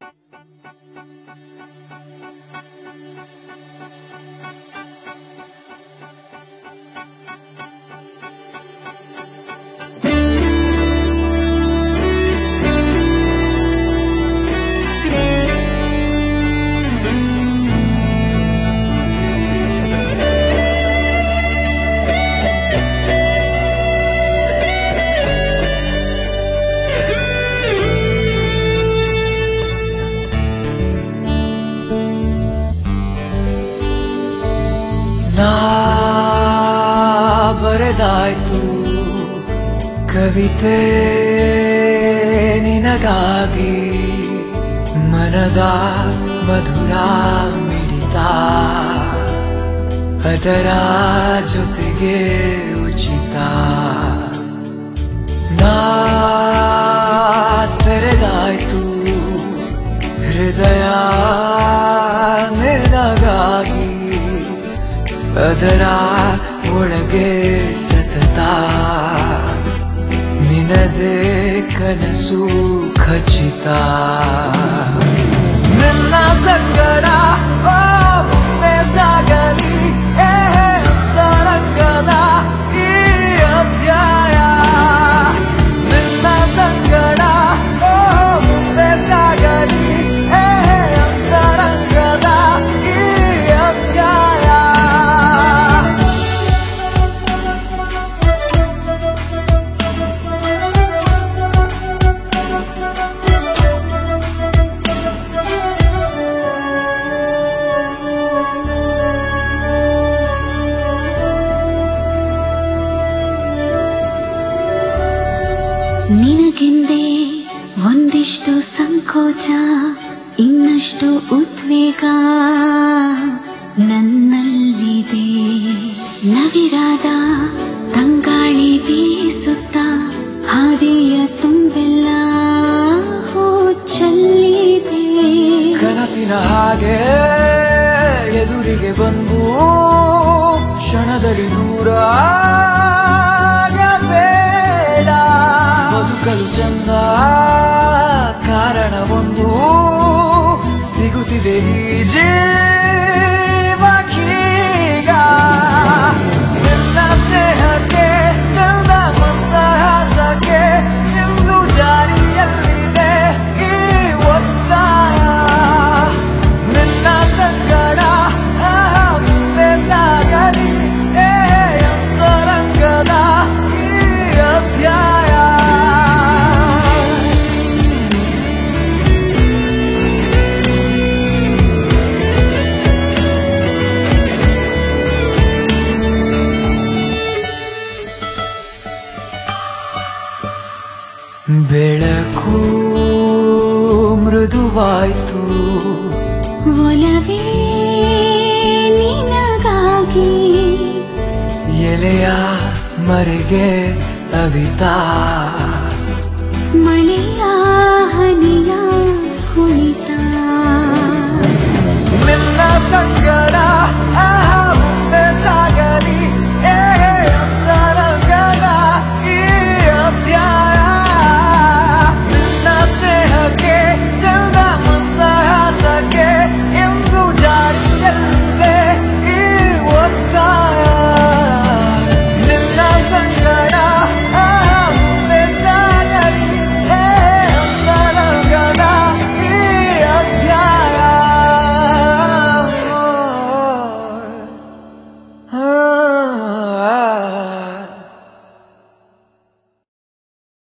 ನಾ ಬರೆದಾಯ್ತು ಕವಿತೆ ನಿನಗಾಗಿ ಮನದ ಮಧುರ ಮಿಡಿತ ಅದರ ಜೊತೆಗೆ ಉಚಿತ ನಾ ತೆರೆದಾಯ್ತು ಹೃದಯ ನಿನಗಾಗಿ ಅದರ ಒಳಗೆ ಸತತ ನಿನದೇ ಕನಸು ಖಚಿತ ನನ್ನ ಸಂಗಡ ಓ ಮುಂದೆ ಸಾಗಲಿ ಏ ತರಂಗದ ಈ ಅಧ್ಯಾಯ ನಿನ್ನ ಸಂಗಡ ಓ ಮುಂದೆ ಸಾಗಲಿ ಏ ಅಂತರಂಗದ ಈ ಅಧ್ಯಾಯ ನಿನಗೆಂದೇ ಒಂದಿಷ್ಟು ಸಂಕೋಚ ಇನ್ನಷ್ಟು ಉದ್ವೇಗ ನನ್ನಲ್ಲಿದೆ ನವಿರಾದ ತಂಗಾಳಿ ಬೀಸುತ್ತ ಹಾದಿಯ ತುಂಬೆಲ್ಲ ಹೂ ಚೆಲ್ಲಿದೆ ಕನಸಿನ ಹಾಗೆ ಎದುರಿಗೆ ಬಂದು ಕ್ಷಣದಲ್ಲಿ ದೂರ ಬೇಡ ಬದುಕಲು ಚಂದ ಕಾರಣವೊಂದು ಸಿಗುತ್ತಿದೆ ಈ ಜೀವಕ್ಕೀಗ ನಿನ್ನ ಸ್ನೇಹಕ್ಕೆ ಚಂದ ಮಂದಹಾಸಕ್ಕೆ ಇಂದು ಜಾರಿಯಲ್ಲಿದೆ ಈ ಒತ್ತಾಯ ನಿನ್ನ ಸಂಗಡ ಆಹಾ, ಮುಂದೆ ಸಾಗಲಿ ಏ ಅಂತರಂಗದ ಈ ಅಧ್ಯಾಯ ಬೆಳಕು ಮೃದುವಾಯ್ತು ಒಲವೇ ನಿನಗಾಗಿ ಎಲೆಯ ಮರೆಗೆ ಅವಿತಾ ಮಳೆಯ